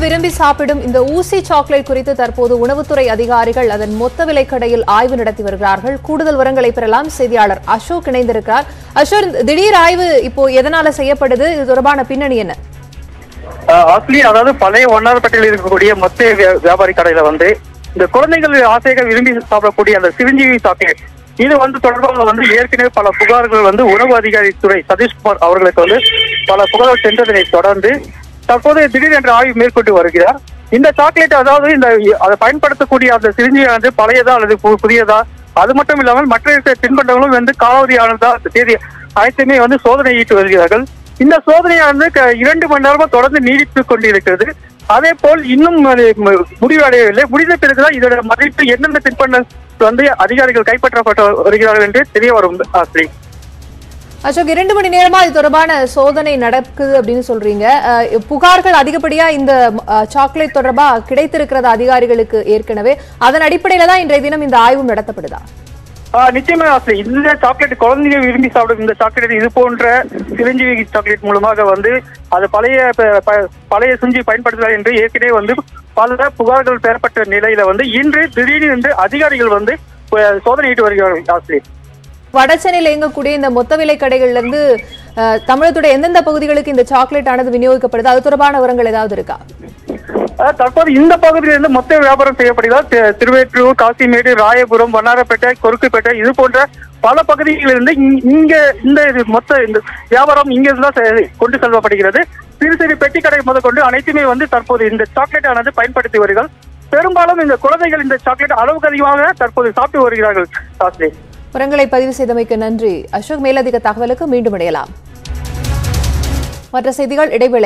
விரும்பி சாப்பிடும் இந்த ஊசி சாக்லேட் குறித்து தற்போது உணவுத்துறை அதிகாரிகள் அதன் மொத்த விலை கடையில் ஆய்வு நடத்தி வருகிறார்கள் கூடுதல் விவரங்களை பெறலாம் செய்தியாளர் அசோக் இணைந்திருக்கிறார் அசோக் இந்த திடீர் ஆய்வு இப்போ எதனால செய்யப்படுது இது தொடர்பான பின்னணி என்ன ஆக்சுவலி அதாவது பழைய ஒன்னார்பேட்டையில் இருக்கக்கூடிய மொத்த வியா- வியாபாரி கடையில வந்து இந்த குழந்தைகள் ஆசையாக விரும்பி சாப்பிடக்கூடிய அந்த சிரஞ்சீவி சாக்லேட் இது வந்து தொடர்பாக வந்து ஏற்கனவே பல புகார்கள் வந்து உணவு அதிகாரித்துறை சதீஷ்குமார் அவர்களுக்கு வந்து பல புகார்கள் சென்றதனை தொடர்ந்து தற்போது திடீரென்று ஆய்வு மேற்கொண்டு வருகிறார் இந்த சாக்லேட் அதாவது இந்த அதை பயன்படுத்தக்கூடிய அந்த சிரிஞ்சி வந்து பழையதா அல்லது பு- புதியதா அது மட்டும் இல்லாமல் மற்ற இருக்கிற தின்பண்டங்களும் வந்து காலாவதியானதா தேதி அனைத்துமே வந்து சோதனையிட்டு வருகிறார்கள் இந்த சோதனையானது க- இரண்டு மணி நேரமா தொடர்ந்து நீடித்துக் கொண்டிருக்கிறது அதே போல் இன்னும் அது ம- முடிவடையவில்லை முடிந்த பிறகுதான் இதோட மதிப்பு எந்தெந்த தின்பண்டம் வந்து அதிகாரிகள் கைப்பற்றப்பட்டு வருகிறார்கள் என்று தெரிய வரும் ஆசிரி அசோக் இரண்டு மணி நேரமா இது தொடர்பான சோதனை நடக்குது அப்படின்னு சொல்றீங்க அஹ், புகார்கள் அதிகப்படியா இந்த அஹ், சாக்லேட் தொடர்பா கிடைத்திருக்கிறது அதிகாரிகளுக்கு ஏற்கனவே அதன் அடிப்படையில தான் இன்றைய தினம் இந்த ஆய்வும் நடத்தப்படுதா ஆஹ் நிச்சயமா ஆசிரி இந்த சாக்லேட் குழந்தைங்க விரும்பி சாப்பிடும் இந்த சாக்லேட் இது போன்ற சிரஞ்சீவி சாக்லேட் மூலமாக வந்து அது பழைய ப- ப- பழைய சுஞ்சி பயன்படுத்துகிறார் என்று ஏற்கனவே வந்து பல புகார்கள் பெறப்பட்ட நிலையில வந்து இன்று திடீரென்று அதிகாரிகள் வந்து அஹ், சோதனையிட்டு வருகிறார்கள் ஆசிரியர் வடசென்னையில் இயங்கக்கூடிய இந்த மொத்த விலை கடைகள்ல இருந்து அஹ், தமிழகத்துடைய எந்தெந்த பகுதிகளுக்கு இந்த சாக்லேட் ஆனது விநியோகிக்கப்படுது அது தொடர்பான விவரங்கள் ஏதாவது இருக்கா அஹ் தற்போது இந்த பகுதியிலிருந்து மொத்த வியாபாரம் செய்யப்படுகிறார் தி- திருவேற்றூர் காசிமேடு ராயபுரம் வண்ணாரப்பேட்டை கொருக்குப்பேட்டை இது போன்ற பல பகுதிகளிலிருந்து இங்க- இங்க இந்த இது மொத்த இந்த வியாபாரம் இங்க தான் செ- கொண்டு செல்லப்படுகிறது சிறு சிறு பெட்டி கடை முதற்கொண்டு அனைத்துமே வந்து தற்போது இந்த சாக்லேட் ஆனது பயன்படுத்தி வருகிறார்கள் பெரும்பாலும் இந்த குழந்தைகள் இந்த சாக்லேட் அளவுக்கு அதிகமாக தற்போது சாப்பிட்டு வருகிறார்கள் சாஸ்திரி விவரங்களை பதிவு செய்தமைக்கு நன்றி அசோக் மேலதிக தகவலுக்கு மீண்டும் இடையலாம் மற்ற செய்திகள் இடைவேளை